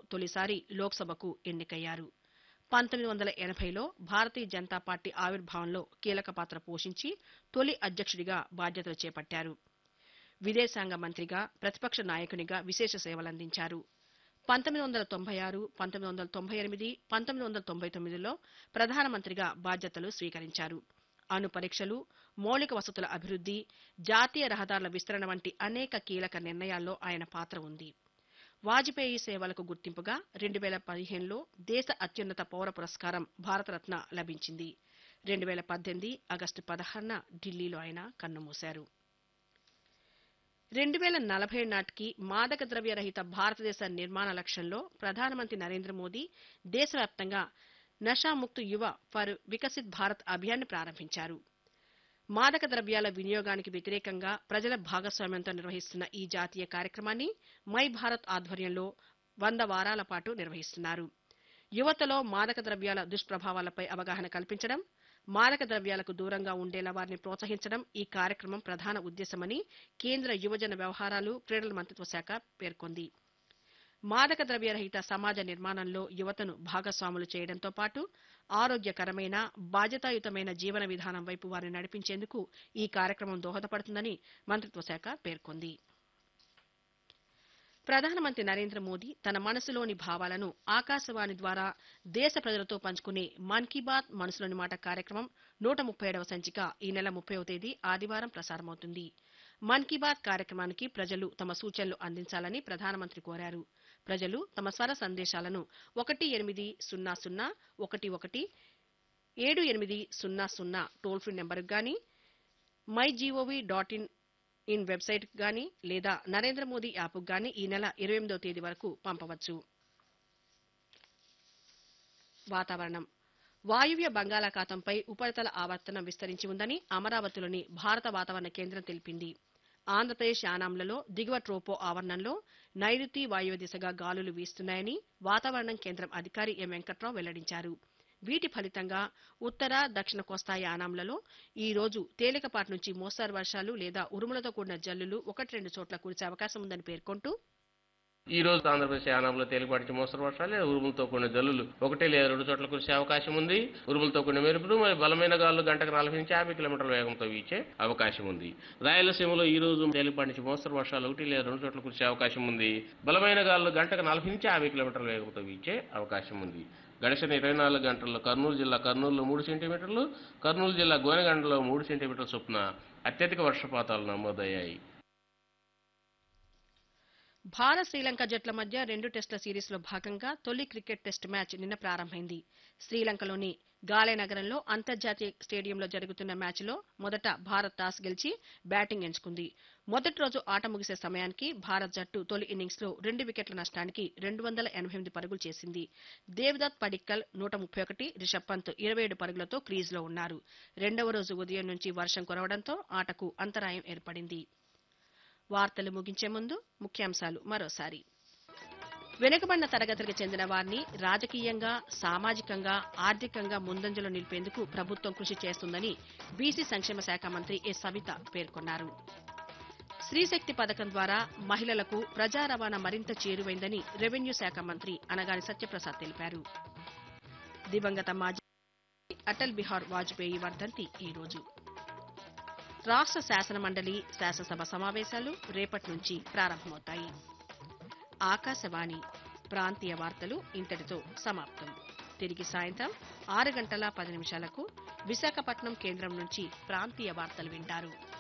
తొలిసారి లోక్సభకు ఎన్నికయ్యారు పంతొమ్మిది వందల ఎనభైలో భారతీయ జనతా పార్టీ ఆవిర్భావంలో కీలక పాత్ర పోషించి తొలి అధ్యక్షుడిగా బాధ్యతలు చేపట్టారు విదేశాంగ మంత్రిగా ప్రతిపక్ష నాయకునిగా విశేష సేవలందించారు పంతొమ్మిది వందల తొంభై ఆరు పంతొమ్మిది వందల తొంభై ఎనిమిది పంతొమ్మిది వందల తొంభై తొమ్మిదిలో ప్రధానమంత్రిగా బాధ్యతలు స్వీకరించారు అణు పరీక్షలు మౌలిక వసతుల అభివృద్ధి జాతీయ రహదారుల విస్తరణ వంటి అనేక కీలక నిర్ణయాల్లో ఆయన పాత్ర ఉంది వాజ్పేయి సేవలకు గుర్తింపుగా రెండు వేల పదిహేనులో దేశ అత్యున్నత పౌర పురస్కారం భారతరత్న లభించింది రెండు వేల పద్దెనిమిది ఆగస్టు పదహారున ఢిల్లీలో ఆయన కన్నుమూశారు రెండు వేల నలభై నాటికి మాదక ద్రవ్య రహిత భారతదేశ నిర్మాణ లక్ష్యంలో ప్రధానమంత్రి నరేంద్ర మోదీ దేశవ్యాప్తంగా నషాముక్త్ యువ ఫర్ వికసిత్ భారత్ అభియాన్ని ప్రారంభించారు మాదక ద్రవ్యాల వినియోగానికి వ్యతిరేకంగా ప్రజల భాగస్వామ్యంతో నిర్వహిస్తున్న ఈ జాతీయ కార్యక్రమాన్ని మై భారత్ ఆధ్వర్యంలో వంద వారాల పాటు నిర్వహిస్తున్నారు యువతలో మాదక ద్రవ్యాల దుష్ప్రభావాలపై అవగాహన కల్పించడం మాదక ద్రవ్యాలకు దూరంగా ఉండేలా వారిని ప్రోత్సహించడం ఈ కార్యక్రమం ప్రధాన ఉద్దేశమని కేంద్ర యువజన వ్యవహారాలు క్రీడల మంత్రిత్వ శాఖ పేర్కొంది మాదక ద్రవ్యరహిత సమాజ నిర్మాణంలో యువతను భాగస్వాములు చేయడంతో పాటు ఆరోగ్యకరమైన బాధ్యతాయుతమైన జీవన విధానం వైపు వారిని నడిపించేందుకు ఈ కార్యక్రమం దోహదపడుతుందని మంత్రిత్వ శాఖ పేర్కొంది ప్రధానమంత్రి నరేంద్ర మోదీ తన మనసులోని భావాలను ఆకాశవాణి ద్వారా దేశ ప్రజలతో పంచుకునే మన్ కీ బాత్ మనసులోని మాట కార్యక్రమం నూట ముప్పై ఏడవ సంచిక ఈ నెల ముప్పైవ తేదీ ఆదివారం ప్రసారమవుతుంది మన్ కీ బాత్ కార్యక్రమానికి ప్రజలు తమ సూచనలు అందించాలని ప్రధానమంత్రి కోరారు ప్రజలు తమ స్వర సందేశాలను ఒకటి ఎనిమిది సున్నా సున్నా ఒకటి ఒకటి ఏడు ఎనిమిది సున్నా సున్నా టోల్ ఫ్రీ నెంబర్కు గాని my gov dot in in website గాని లేదా నరేంద్ర మోదీ యాప్కు గాని ఈ నెల ఇరవై ఎనిమిదవ తేదీ వరకు పంపవచ్చు వాతావరణం వాయువ్య బంగాళాఖాతంపై ఉపరితల ఆవర్తనం విస్తరించి ఉందని అమరావతిలోని భారత వాతావరణ కేంద్రం తెలిపింది ఆంధ్రప్రదేశ్ యానాంలలో దిగువ ట్రోపో ఆవరణంలో నైరుతి వాయువ్య దిశగా గాలులు వీస్తున్నాయని వాతావరణం కేంద్రం అధికారి ఎం వెంకట్రావు వెల్లడించారు వీటి ఫలితంగా ఉత్తర దక్షిణ కోస్తా యానాంలలో ఈ రోజు తేలికపాటి నుంచి మోస్తారు వర్షాలు లేదా ఉరుములతో కూడిన జల్లులు ఒకటి రెండు చోట్ల కురిసే అవకాశం ఉందని పేర్కొంటూ ఈ రోజు ఆంధ్రప్రదేశ్ యానంలో తేలిపాటి నుంచి మోస్తరు వర్షాలు లేదా ఉరుములతో కూడిన జల్లులు ఒకటి లేదా రెండు చోట్ల కురిసే అవకాశం ఉంది ఉరుములతో కూడిన మెరుపులు మరి బలమైన గాలులు గంటకు నలభై నుంచి యాభై కిలోమీటర్ల వేగంతో వీచే అవకాశం ఉంది రాయలసీమలో ఈ రోజు తేలిపాటి నుంచి మోస్తరు వర్షాలు ఒకటి లేదా రెండు చోట్ల కురిసే అవకాశం ఉంది బలమైన గాలులు గంటకు నలభై నుంచి యాభై కిలోమీటర్ల వేగంతో వీచే అవకాశం ఉంది గడిచిన ఇరవై నాలుగు గంటల్లో కర్నూలు జిల్లా కర్నూలులో మూడు సెంటీమీటర్లు కర్నూలు జిల్లా గోనెగండలో మూడు సెంటీమీటర్ల చొప్పున అత్యధిక వర్షపాతాలు నమోదయ్యాయి భారత్ శ్రీలంక జట్ల మధ్య రెండు టెస్టుల సిరీస్లో భాగంగా తొలి క్రికెట్ టెస్ట్ మ్యాచ్ నిన్న ప్రారంభమైంది శ్రీలంకలోని గాలే నగరంలో అంతర్జాతీయ స్టేడియంలో జరుగుతున్న మ్యాచ్లో మొదట భారత్ టాస్ గెలిచి బ్యాటింగ్ ఎంచుకుంది మొదటి రోజు ఆట ముగిసే సమయానికి భారత్ జట్టు తొలి ఇన్నింగ్స్లో రెండు వికెట్ల నష్టానికి రెండు వందల ఎనభై ఎనిమిది పరుగులు చేసింది దేవదత్ పడిక్కల్ నూట ముప్పై ఒకటి రిషబ్ పంత్ ఇరవై ఏడు పరుగులతో క్రీజ్లో ఉన్నారు రెండవ రోజు ఉదయం నుంచి వర్షం కురవడంతో ఆటకు అంతరాయం ఏర్పడింది వార్తలు ముగించే ముందు ముఖ్యాంశాలు మరోసారి వెనుకబడిన తరగతులకు చెందిన వారిని రాజకీయంగా సామాజికంగా ఆర్థికంగా ముందంజలో నిలిపేందుకు ప్రభుత్వం కృషి చేస్తుందని బీసీ సంక్షేమ శాఖ మంత్రి ఎస్ సవిత పేర్కొన్నారు స్త్రీశక్తి పథకం ద్వారా మహిళలకు ప్రజా రవాణా మరింత చేరువైందని రెవెన్యూ శాఖ మంత్రి అనగాని సత్యప్రసాద్ తెలిపారు దివంగత మాజీ అటల్ బిహార్ వాజ్పేయి వర్ధంతి ఈ రోజు రాష్ట్ర శాసన మండలి శాసనసభ సమావేశాలు రేపటి నుంచి ప్రారంభమవుతాయి ఆకాశవాణి ప్రాంతీయ వార్తలు ఇంతటితో సమాప్తం తిరిగి సాయంత్రం ఆరు గంటల పది నిమిషాలకు విశాఖపట్నం కేంద్రం నుంచి ప్రాంతీయ వార్తలు వింటారు